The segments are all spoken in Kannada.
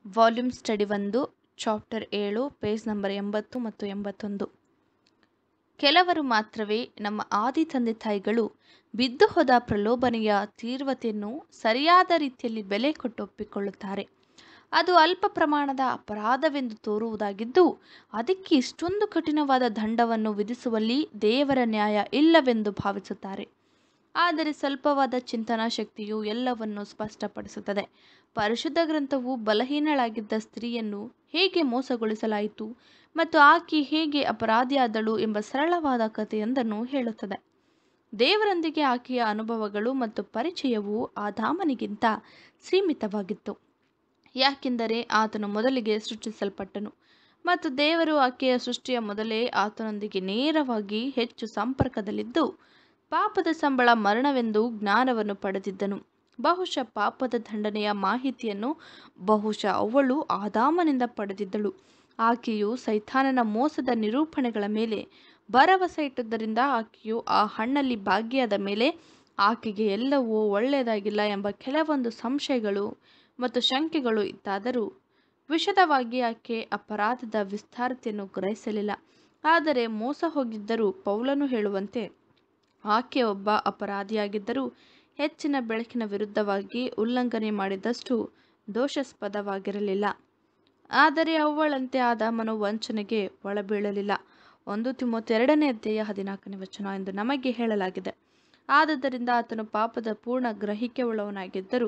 ವಾಲ್ಯೂಮ್ ಸ್ಟಡಿ ಒಂದು ಚಾಪ್ಟರ್ ಏಳು ಪೇಜ್ ನಂಬರ್ ಎಂಬತ್ತು ಮತ್ತು ಎಂಬತ್ತೊಂದು ಕೆಲವರು ಮಾತ್ರವೇ ನಮ್ಮ ಆದಿ ತಂದೆ ತಾಯಿಗಳು ಬಿದ್ದು ಹೋದ ಪ್ರಲೋಭನೆಯ ತೀವ್ರತೆಯನ್ನು ಸರಿಯಾದ ರೀತಿಯಲ್ಲಿ ಬೆಲೆ ಕೊಟ್ಟು ಒಪ್ಪಿಕೊಳ್ಳುತ್ತಾರೆ ಅದು ಅಲ್ಪ ಪ್ರಮಾಣದ ಅಪರಾಧವೆಂದು ತೋರುವುದಾಗಿದ್ದು ಅದಕ್ಕೆ ಇಷ್ಟೊಂದು ಕಠಿಣವಾದ ದಂಡವನ್ನು ವಿಧಿಸುವಲ್ಲಿ ದೇವರ ನ್ಯಾಯ ಇಲ್ಲವೆಂದು ಭಾವಿಸುತ್ತಾರೆ ಆದರೆ ಸ್ವಲ್ಪವಾದ ಚಿಂತನಾ ಶಕ್ತಿಯು ಎಲ್ಲವನ್ನು ಸ್ಪಷ್ಟಪಡಿಸುತ್ತದೆ ಪರಿಶುದ್ಧ ಗ್ರಂಥವು ಬಲಹೀನಳಾಗಿದ್ದ ಸ್ತ್ರೀಯನ್ನು ಹೇಗೆ ಮೋಸಗೊಳಿಸಲಾಯಿತು ಮತ್ತು ಆಕೆ ಹೇಗೆ ಅಪರಾಧಿಯಾದಳು ಎಂಬ ಸರಳವಾದ ಕಥೆಯೊಂದನ್ನು ಹೇಳುತ್ತದೆ ದೇವರೊಂದಿಗೆ ಆಕೆಯ ಅನುಭವಗಳು ಮತ್ತು ಪರಿಚಯವು ಆದಾಮನಿಗಿಂತ ಸೀಮಿತವಾಗಿತ್ತು ಯಾಕೆಂದರೆ ಆತನು ಮೊದಲಿಗೆ ಸೃಷ್ಟಿಸಲ್ಪಟ್ಟನು ಮತ್ತು ದೇವರು ಆಕೆಯ ಸೃಷ್ಟಿಯ ಮೊದಲೇ ಆತನೊಂದಿಗೆ ನೇರವಾಗಿ ಹೆಚ್ಚು ಸಂಪರ್ಕದಲ್ಲಿದ್ದು ಪಾಪದ ಸಂಬಳ ಮರಣವೆಂದು ಜ್ಞಾನವನ್ನು ಪಡೆದಿದ್ದನು ಬಹುಶಃ ಪಾಪದ ದಂಡನೆಯ ಮಾಹಿತಿಯನ್ನು ಬಹುಶಃ ಅವಳು ಆದಾಮನಿಂದ ಪಡೆದಿದ್ದಳು ಆಕೆಯು ಸೈತಾನನ ಮೋಸದ ನಿರೂಪಣೆಗಳ ಮೇಲೆ ಭರವಸೆ ಇಟ್ಟದ್ದರಿಂದ ಆಕೆಯು ಆ ಹಣ್ಣಲ್ಲಿ ಭಾಗಿಯಾದ ಮೇಲೆ ಆಕೆಗೆ ಎಲ್ಲವೂ ಒಳ್ಳೆಯದಾಗಿಲ್ಲ ಎಂಬ ಕೆಲವೊಂದು ಸಂಶಯಗಳು ಮತ್ತು ಶಂಕೆಗಳು ಇತ್ತಾದರೂ ವಿಶದವಾಗಿ ಆಕೆ ಅಪರಾಧದ ವಿಸ್ತಾರತೆಯನ್ನು ಗ್ರಹಿಸಲಿಲ್ಲ ಆದರೆ ಮೋಸ ಹೋಗಿದ್ದರೂ ಪೌಲನು ಹೇಳುವಂತೆ ಆಕೆ ಒಬ್ಬ ಅಪರಾಧಿಯಾಗಿದ್ದರೂ ಹೆಚ್ಚಿನ ಬೆಳಕಿನ ವಿರುದ್ಧವಾಗಿ ಉಲ್ಲಂಘನೆ ಮಾಡಿದಷ್ಟು ದೋಷಾಸ್ಪದವಾಗಿರಲಿಲ್ಲ ಆದರೆ ಅವಳಂತೆ ಆದಾಮನು ವಂಚನೆಗೆ ಒಳಬೀಳಲಿಲ್ಲ ಒಂದು ತಿಮ್ಮತ್ತೆರಡನೇ ಅಧ್ಯಾಯ ಹದಿನಾಲ್ಕನೇ ವಚನ ಎಂದು ನಮಗೆ ಹೇಳಲಾಗಿದೆ ಆದುದರಿಂದ ಆತನು ಪಾಪದ ಪೂರ್ಣ ಗ್ರಹಿಕೆ ಉಳ್ಳವನಾಗಿದ್ದರೂ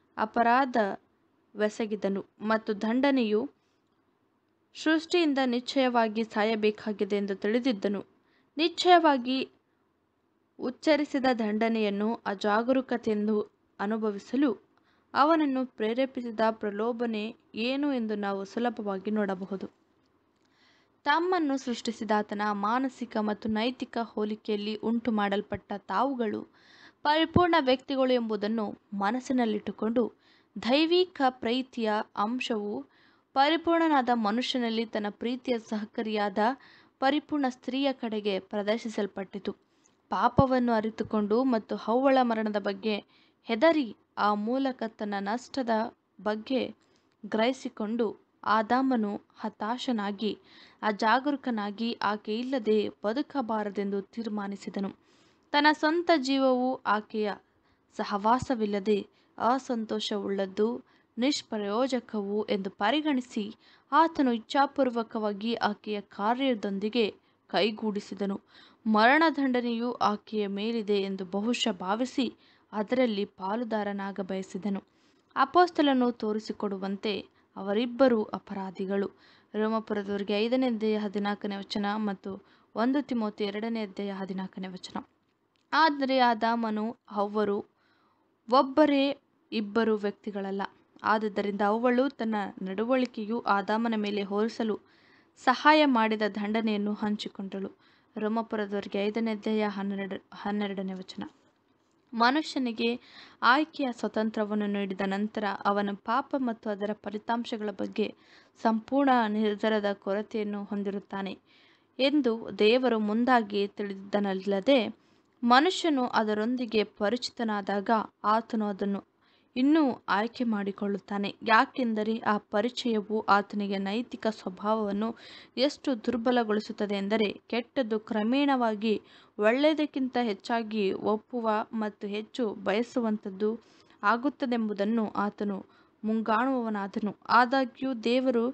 ಅಪರಾಧವೆಸಗಿದನು ಮತ್ತು ದಂಡನೆಯು ಸೃಷ್ಟಿಯಿಂದ ನಿಶ್ಚಯವಾಗಿ ಸಾಯಬೇಕಾಗಿದೆ ಎಂದು ತಿಳಿದಿದ್ದನು ನಿಶ್ಚಯವಾಗಿ ಉಚ್ಚರಿಸಿದ ದಂಡನೆಯನ್ನು ಅಜಾಗರೂಕತೆಯೆಂದು ಅನುಭವಿಸಲು ಅವನನ್ನು ಪ್ರೇರೇಪಿಸಿದ ಪ್ರಲೋಭನೆ ಏನು ಎಂದು ನಾವು ಸುಲಭವಾಗಿ ನೋಡಬಹುದು ತಮ್ಮನ್ನು ಸೃಷ್ಟಿಸಿದಾತನ ಮಾನಸಿಕ ಮತ್ತು ನೈತಿಕ ಹೋಲಿಕೆಯಲ್ಲಿ ಉಂಟು ಮಾಡಲ್ಪಟ್ಟ ತಾವುಗಳು ಪರಿಪೂರ್ಣ ವ್ಯಕ್ತಿಗಳು ಎಂಬುದನ್ನು ಮನಸ್ಸಿನಲ್ಲಿಟ್ಟುಕೊಂಡು ದೈವಿಕ ಪ್ರೀತಿಯ ಅಂಶವು ಪರಿಪೂರ್ಣನಾದ ಮನುಷ್ಯನಲ್ಲಿ ತನ್ನ ಪ್ರೀತಿಯ ಸಹಕಾರಿಯಾದ ಪರಿಪೂರ್ಣ ಸ್ತ್ರೀಯ ಕಡೆಗೆ ಪ್ರದರ್ಶಿಸಲ್ಪಟ್ಟಿತು ಪಾಪವನ್ನು ಅರಿತುಕೊಂಡು ಮತ್ತು ಹವ್ವಳ ಮರಣದ ಬಗ್ಗೆ ಹೆದರಿ ಆ ಮೂಲಕ ತನ್ನ ನಷ್ಟದ ಬಗ್ಗೆ ಗ್ರಹಿಸಿಕೊಂಡು ಆದಾಮನು ಹತಾಶನಾಗಿ ಅಜಾಗರೂಕನಾಗಿ ಆಕೆ ಇಲ್ಲದೆ ಬದುಕಬಾರದೆಂದು ತೀರ್ಮಾನಿಸಿದನು ತನ್ನ ಸ್ವಂತ ಜೀವವು ಆಕೆಯ ಸಹವಾಸವಿಲ್ಲದೆ ಅಸಂತೋಷವುಳ್ಳದ್ದು ನಿಷ್ಪ್ರಯೋಜಕವು ಎಂದು ಪರಿಗಣಿಸಿ ಆತನು ಇಚ್ಛಾಪೂರ್ವಕವಾಗಿ ಆಕೆಯ ಕಾರ್ಯದೊಂದಿಗೆ ಕೈಗೂಡಿಸಿದನು ಮರಣದಂಡನೆಯು ಆಕೆಯ ಮೇಲಿದೆ ಎಂದು ಬಹುಶಃ ಭಾವಿಸಿ ಅದರಲ್ಲಿ ಪಾಲುದಾರನಾಗ ಬಯಸಿದನು ಅಪೋಸ್ತಲನು ತೋರಿಸಿಕೊಡುವಂತೆ ಅವರಿಬ್ಬರು ಅಪರಾಧಿಗಳು ರೋಮಪುರದವರಿಗೆ ಐದನೇ ಅಧ್ಯಾಯ ಹದಿನಾಲ್ಕನೇ ವಚನ ಮತ್ತು ಒಂದು ತಿಮೋತಿ ಎರಡನೇ ಅಧ್ಯಾಯ ಹದಿನಾಲ್ಕನೇ ವಚನ ಆದರೆ ಆದಾಮನು ಅವ್ವರು ಒಬ್ಬರೇ ಇಬ್ಬರು ವ್ಯಕ್ತಿಗಳಲ್ಲ ಆದುದರಿಂದ ಅವಳು ತನ್ನ ನಡವಳಿಕೆಯು ಆದಾಮನ ಮೇಲೆ ಹೋಲಿಸಲು ಸಹಾಯ ಮಾಡಿದ ದಂಡನೆಯನ್ನು ಹಂಚಿಕೊಂಡಳು ರೋಮಪುರದವರಿಗೆ ಐದನೇ ಅಧ್ಯಾಯ ಹನ್ನೆರಡು ಹನ್ನೆರಡನೇ ವಚನ ಮನುಷ್ಯನಿಗೆ ಆಯ್ಕೆಯ ಸ್ವಾತಂತ್ರ್ಯವನ್ನು ನೀಡಿದ ನಂತರ ಅವನ ಪಾಪ ಮತ್ತು ಅದರ ಫಲಿತಾಂಶಗಳ ಬಗ್ಗೆ ಸಂಪೂರ್ಣ ನಿರ್ಧಾರದ ಕೊರತೆಯನ್ನು ಹೊಂದಿರುತ್ತಾನೆ ಎಂದು ದೇವರು ಮುಂದಾಗಿ ತಿಳಿದಿದ್ದನಲ್ಲದೆ ಮನುಷ್ಯನು ಅದರೊಂದಿಗೆ ಪರಿಚಿತನಾದಾಗ ಆತನು ಅದನ್ನು ಇನ್ನೂ ಆಯ್ಕೆ ಮಾಡಿಕೊಳ್ಳುತ್ತಾನೆ ಯಾಕೆಂದರೆ ಆ ಪರಿಚಯವು ಆತನಿಗೆ ನೈತಿಕ ಸ್ವಭಾವವನ್ನು ಎಷ್ಟು ದುರ್ಬಲಗೊಳಿಸುತ್ತದೆ ಎಂದರೆ ಕೆಟ್ಟದ್ದು ಕ್ರಮೇಣವಾಗಿ ಒಳ್ಳೆಯದಕ್ಕಿಂತ ಹೆಚ್ಚಾಗಿ ಒಪ್ಪುವ ಮತ್ತು ಹೆಚ್ಚು ಬಯಸುವಂಥದ್ದು ಆಗುತ್ತದೆಂಬುದನ್ನು ಆತನು ಮುಂಗಾಣುವವನಾದನು ಆದಾಗ್ಯೂ ದೇವರು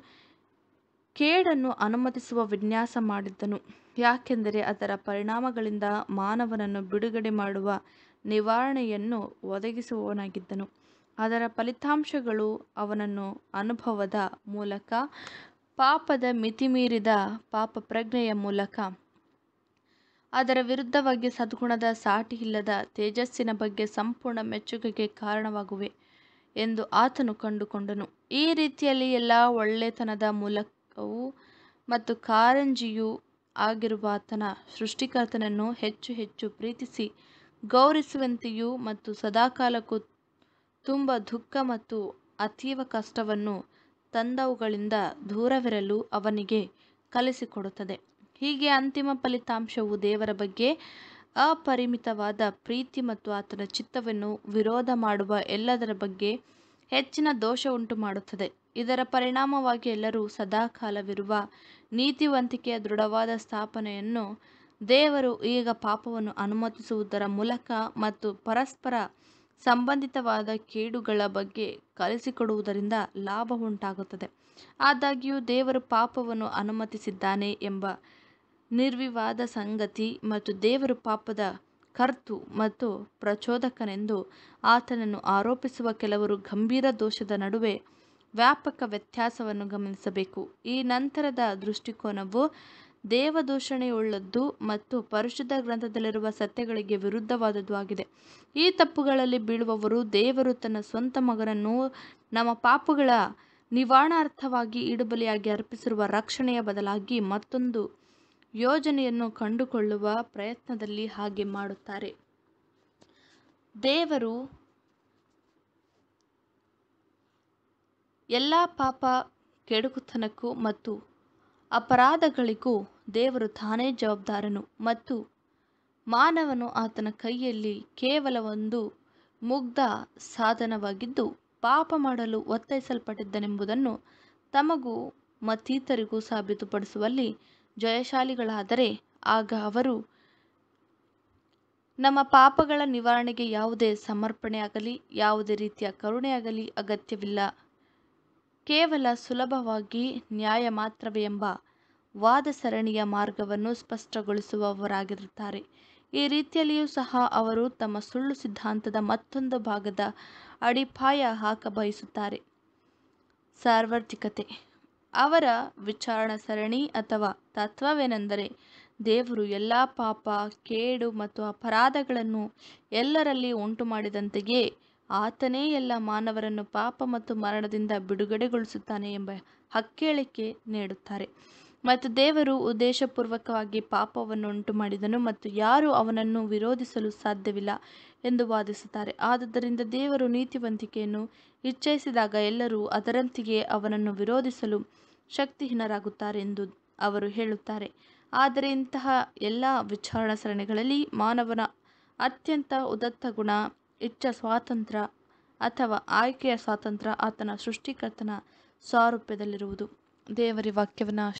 ಕೇಡನ್ನು ಅನುಮತಿಸುವ ವಿನ್ಯಾಸ ಮಾಡಿದ್ದನು ಯಾಕೆಂದರೆ ಅದರ ಪರಿಣಾಮಗಳಿಂದ ಮಾನವನನ್ನು ಬಿಡುಗಡೆ ಮಾಡುವ ನಿವಾರಣೆಯನ್ನು ಒದಗಿಸುವವನಾಗಿದ್ದನು ಅದರ ಫಲಿತಾಂಶಗಳು ಅವನನ್ನು ಅನುಭವದ ಮೂಲಕ ಪಾಪದ ಮಿತಿಮೀರಿದ ಪಾಪ ಪ್ರಜ್ಞೆಯ ಮೂಲಕ ಅದರ ವಿರುದ್ಧವಾಗಿ ಸದ್ಗುಣದ ಸಾಟಿ ಇಲ್ಲದ ತೇಜಸ್ಸಿನ ಬಗ್ಗೆ ಸಂಪೂರ್ಣ ಮೆಚ್ಚುಗೆಗೆ ಕಾರಣವಾಗುವೆ ಎಂದು ಆತನು ಕಂಡುಕೊಂಡನು ಈ ರೀತಿಯಲ್ಲಿ ಎಲ್ಲ ಒಳ್ಳೆತನದ ಮೂಲಕವೂ ಮತ್ತು ಕಾರಂಜಿಯೂ ಆಗಿರುವ ಆತನ ಸೃಷ್ಟಿಕರ್ತನನ್ನು ಹೆಚ್ಚು ಹೆಚ್ಚು ಪ್ರೀತಿಸಿ ಗೌರವಿಸುವಂತೆಯೂ ಮತ್ತು ಸದಾಕಾಲಕ್ಕೂ ತುಂಬ ದುಃಖ ಮತ್ತು ಅತೀವ ಕಷ್ಟವನ್ನು ತಂದವುಗಳಿಂದ ದೂರವಿರಲು ಅವನಿಗೆ ಕಲಿಸಿಕೊಡುತ್ತದೆ ಹೀಗೆ ಅಂತಿಮ ಫಲಿತಾಂಶವು ದೇವರ ಬಗ್ಗೆ ಅಪರಿಮಿತವಾದ ಪ್ರೀತಿ ಮತ್ತು ಆತನ ಚಿತ್ತವನ್ನು ವಿರೋಧ ಮಾಡುವ ಎಲ್ಲದರ ಬಗ್ಗೆ ಹೆಚ್ಚಿನ ದೋಷ ಉಂಟು ಮಾಡುತ್ತದೆ ಇದರ ಪರಿಣಾಮವಾಗಿ ಎಲ್ಲರೂ ಸದಾಕಾಲವಿರುವ ನೀತಿವಂತಿಕೆಯ ದೃಢವಾದ ಸ್ಥಾಪನೆಯನ್ನು ದೇವರು ಈಗ ಪಾಪವನ್ನು ಅನುಮತಿಸುವುದರ ಮೂಲಕ ಮತ್ತು ಪರಸ್ಪರ ಸಂಬಂಧಿತವಾದ ಕೇಡುಗಳ ಬಗ್ಗೆ ಕಲಿಸಿಕೊಡುವುದರಿಂದ ಲಾಭ ಉಂಟಾಗುತ್ತದೆ ಆದಾಗ್ಯೂ ದೇವರು ಪಾಪವನ್ನು ಅನುಮತಿಸಿದ್ದಾನೆ ಎಂಬ ನಿರ್ವಿವಾದ ಸಂಗತಿ ಮತ್ತು ದೇವರು ಪಾಪದ ಕರ್ತು ಮತ್ತು ಪ್ರಚೋದಕನೆಂದು ಆತನನ್ನು ಆರೋಪಿಸುವ ಕೆಲವರು ಗಂಭೀರ ದೋಷದ ನಡುವೆ ವ್ಯಾಪಕ ವ್ಯತ್ಯಾಸವನ್ನು ಗಮನಿಸಬೇಕು ಈ ನಂತರದ ದೃಷ್ಟಿಕೋನವು ದೇವದೂಷಣೆಯುಳ್ಳದ್ದು ಮತ್ತು ಪರಿಶುದ್ಧ ಗ್ರಂಥದಲ್ಲಿರುವ ಸತ್ಯಗಳಿಗೆ ವಿರುದ್ಧವಾದದ್ದು ಆಗಿದೆ ಈ ತಪ್ಪುಗಳಲ್ಲಿ ಬೀಳುವವರು ದೇವರು ತನ್ನ ಸ್ವಂತ ಮಗನನ್ನು ನಮ್ಮ ಪಾಪಗಳ ನಿವಾರಣಾರ್ಥವಾಗಿ ಇಡುಬಲಿಯಾಗಿ ಅರ್ಪಿಸಿರುವ ರಕ್ಷಣೆಯ ಬದಲಾಗಿ ಮತ್ತೊಂದು ಯೋಜನೆಯನ್ನು ಕಂಡುಕೊಳ್ಳುವ ಪ್ರಯತ್ನದಲ್ಲಿ ಹಾಗೆ ಮಾಡುತ್ತಾರೆ ದೇವರು ಎಲ್ಲ ಪಾಪ ಕೆಡುಕುತನಕ್ಕೂ ಮತ್ತು ಅಪರಾಧಗಳಿಗೂ ದೇವರು ತಾನೇ ಜವಾಬ್ದಾರನು ಮತ್ತು ಮಾನವನು ಆತನ ಕೈಯಲ್ಲಿ ಕೇವಲ ಒಂದು ಮುಗ್ಧ ಸಾಧನವಾಗಿದ್ದು ಪಾಪ ಮಾಡಲು ಒತ್ತಾಯಿಸಲ್ಪಟ್ಟಿದ್ದನೆಂಬುದನ್ನು ತಮಗೂ ಮತ್ತಿತರಿಗೂ ಸಾಬೀತುಪಡಿಸುವಲ್ಲಿ ಜಯಶಾಲಿಗಳಾದರೆ ಆಗ ಅವರು ನಮ್ಮ ಪಾಪಗಳ ನಿವಾರಣೆಗೆ ಯಾವುದೇ ಸಮರ್ಪಣೆಯಾಗಲಿ ಯಾವುದೇ ರೀತಿಯ ಕರುಣೆಯಾಗಲಿ ಅಗತ್ಯವಿಲ್ಲ ಕೇವಲ ಸುಲಭವಾಗಿ ನ್ಯಾಯ ಮಾತ್ರವೇ ಎಂಬ ವಾದ ಸರಣಿಯ ಮಾರ್ಗವನ್ನು ಸ್ಪಷ್ಟಗೊಳಿಸುವವರಾಗಿರುತ್ತಾರೆ ಈ ರೀತಿಯಲ್ಲಿಯೂ ಸಹ ಅವರು ತಮ್ಮ ಸುಳ್ಳು ಸಿದ್ಧಾಂತದ ಮತ್ತೊಂದು ಭಾಗದ ಅಡಿಪಾಯ ಹಾಕ ಬಯಸುತ್ತಾರೆ ಸಾರ್ವತ್ರಿಕತೆ ಅವರ ವಿಚಾರಣಾ ಸರಣಿ ಅಥವಾ ತತ್ವವೇನೆಂದರೆ ದೇವರು ಎಲ್ಲ ಪಾಪ ಕೇಡು ಮತ್ತು ಅಪರಾಧಗಳನ್ನು ಎಲ್ಲರಲ್ಲಿ ಉಂಟುಮಾಡಿದಂತೆಯೇ ಆತನೇ ಎಲ್ಲ ಮಾನವರನ್ನು ಪಾಪ ಮತ್ತು ಮರಣದಿಂದ ಬಿಡುಗಡೆಗೊಳಿಸುತ್ತಾನೆ ಎಂಬ ಹಕ್ಕೇಳಿಕೆ ನೀಡುತ್ತಾರೆ ಮತ್ತು ದೇವರು ಉದ್ದೇಶಪೂರ್ವಕವಾಗಿ ಪಾಪವನ್ನು ಉಂಟು ಮಾಡಿದನು ಮತ್ತು ಯಾರೂ ಅವನನ್ನು ವಿರೋಧಿಸಲು ಸಾಧ್ಯವಿಲ್ಲ ಎಂದು ವಾದಿಸುತ್ತಾರೆ ಆದುದರಿಂದ ದೇವರು ನೀತಿವಂತಿಕೆಯನ್ನು ಇಚ್ಛಿಸಿದಾಗ ಎಲ್ಲರೂ ಅದರಂತೆಯೇ ಅವನನ್ನು ವಿರೋಧಿಸಲು ಶಕ್ತಿಹೀನರಾಗುತ್ತಾರೆ ಎಂದು ಅವರು ಹೇಳುತ್ತಾರೆ ಆದರೆ ಇಂತಹ ಎಲ್ಲ ವಿಚಾರಣಾ ಸರಣಿಗಳಲ್ಲಿ ಮಾನವನ ಅತ್ಯಂತ ಉದತ್ತ ಗುಣ ಇಚ್ಛಾ ಸ್ವಾತಂತ್ರ್ಯ ಅಥವಾ ಆಯ್ಕೆಯ ಸ್ವಾತಂತ್ರ್ಯ ಆತನ ಸೃಷ್ಟಿಕರ್ತನ ಸಾರೂಪ್ಯದಲ್ಲಿರುವುದು ದೇವರ ವಾಕ್ಯವನ್ನು